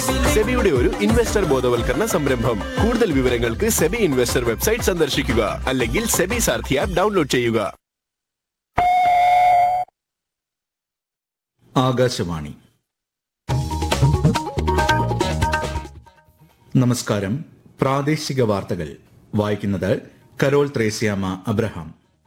സെബിയുടെ ഒരു ഇൻവെസ്റ്റർ ബോധവൽക്കരണ സംരംഭം കൂടുതൽ വിവരങ്ങൾക്ക് സെബി ഇൻവെസ്റ്റർ വെബ്സൈറ്റ് സന്ദർശിക്കുക അല്ലെങ്കിൽ സെബി സാർഥി ആപ്പ് ഡൗൺലോഡ് ചെയ്യുക ആകാശവാണി നമസ്കാരം പ്രാദേശിക വാർത്തകൾ വായിക്കുന്നത് കരോൾ ത്രേസ്യാമ അബ്രഹാം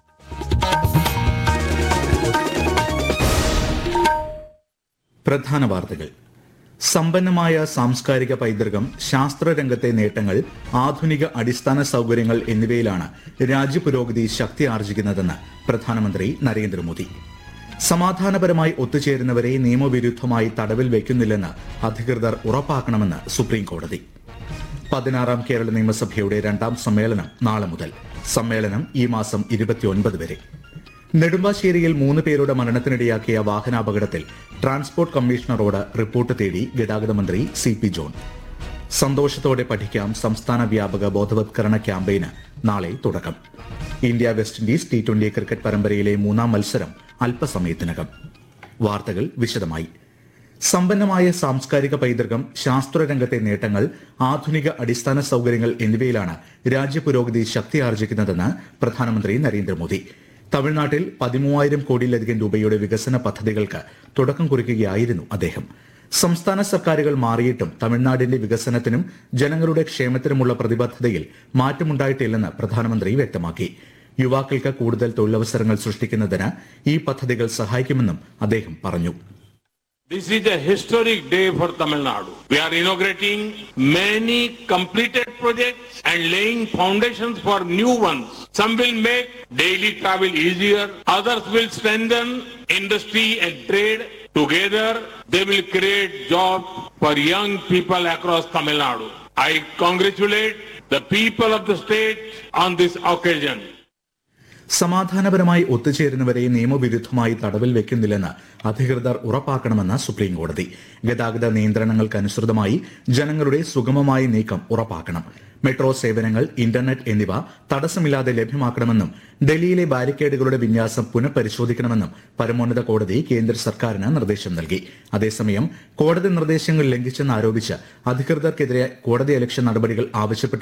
പ്രധാന വാർത്തകൾ സമ്പന്നമായ സാംസ്കാരിക പൈതൃകം ശാസ്ത്രരംഗത്തെ നേട്ടങ്ങൾ ആധുനിക അടിസ്ഥാന സൗകര്യങ്ങൾ എന്നിവയിലാണ് രാജ്യപുരോഗതി ശക്തി ആർജിക്കുന്നതെന്ന് പ്രധാനമന്ത്രി നരേന്ദ്രമോദി സമാധാനപരമായി ഒത്തുചേരുന്നവരെ നിയമവിരുദ്ധമായി തടവിൽ വയ്ക്കുന്നില്ലെന്ന് അധികൃതർ ഉറപ്പാക്കണമെന്ന് സുപ്രീം കോടതി പതിനാറാം കേരള നിയമസഭയുടെ രണ്ടാം സമ്മേളനം നാളെ മുതൽ സമ്മേളനം ഈ മാസം ഇരുപത്തിയൊൻപത് വരെ നെടുമ്പാശ്ശേരിയിൽ മൂന്ന് പേരുടെ മരണത്തിനിടയാക്കിയ വാഹനാപകടത്തിൽ ട്രാൻസ്പോർട്ട് കമ്മീഷണറോട് റിപ്പോർട്ട് തേടി ഗതാഗത മന്ത്രി സി പി ജോൺ സന്തോഷത്തോടെ പഠിക്കാം സംസ്ഥാന വ്യാപക ബോധവത്കരണ ക്യാമ്പയിന് നാളെ തുടക്കം India West Indies T twenty cricket പരമ്പരയിലെ മൂന്നാം മത്സരം അല്പസമയത്തിനകം വാർത്തകൾ വിശദമായി സമ്പന്നമായ സാംസ്കാരിക പൈതൃകം ശാസ്ത്രരംഗത്തെ നേട്ടങ്ങൾ ആധുനിക അടിസ്ഥാന സൗകര്യങ്ങൾ എന്നിവയിലാണ് രാജ്യപുരോഗതി ശക്തി ആർജിക്കുന്നതെന്ന് പ്രധാനമന്ത്രി നരേന്ദ്രമോദി തമിഴ്നാട്ടിൽ പതിമൂവായിരം കോടിയിലധികം രൂപയുടെ വികസന പദ്ധതികൾക്ക് തുടക്കം കുറിക്കുകയായിരുന്നു അദ്ദേഹം സംസ്ഥാന സർക്കാരുകൾ മാറിയിട്ടും തമിഴ്നാടിന്റെ വികസനത്തിനും ജനങ്ങളുടെ ക്ഷേമത്തിനുമുള്ള പ്രതിബദ്ധതയിൽ മാറ്റമുണ്ടായിട്ടില്ലെന്ന് പ്രധാനമന്ത്രി വ്യക്തമാക്കി യുവാക്കൾക്ക് കൂടുതൽ തൊഴിലവസരങ്ങൾ സൃഷ്ടിക്കുന്നതിന് ഈ പദ്ധതികൾ സഹായിക്കുമെന്നും അദ്ദേഹം പറഞ്ഞു This is a historic day for Tamil Nadu. We are inaugurating many completed projects and laying foundations for new ones. Some will make daily travel easier. Others will strengthen industry and trade. Together, they will create jobs for young people across Tamil Nadu. I congratulate the people of the state on this occasion. സമാധാനപരമായി ഒത്തുചേരുന്നവരെ നിയമവിരുദ്ധമായി തടവിൽ വെക്കുന്നില്ലെന്ന് അധികൃതർ ഉറപ്പാക്കണമെന്ന് supreme കോടതി ഗതാഗത നിയന്ത്രണങ്ങൾക്കനുസൃതമായി ജനങ്ങളുടെ സുഗമമായ നീക്കം ഉറപ്പാക്കണം മെട്രോ സേവനങ്ങൾ ഇന്റർനെറ്റ് എന്നിവ തടസ്സമില്ലാതെ ലഭ്യമാക്കണമെന്നും ഡൽഹിയിലെ ബാരിക്കേഡുകളുടെ വിന്യാസം പുനഃപരിശോധിക്കണമെന്നും പരമോന്നത കോടതി കേന്ദ്ര സർക്കാരിന് നിർദ്ദേശം നൽകി അതേസമയം കോടതി നിർദ്ദേശങ്ങൾ ലംഘിച്ചെന്ന് ആരോപിച്ച് അധികൃതർക്കെതിരെ കോടതി അലക്ഷ്യ നടപടികൾ ആവശ്യപ്പെട്ടു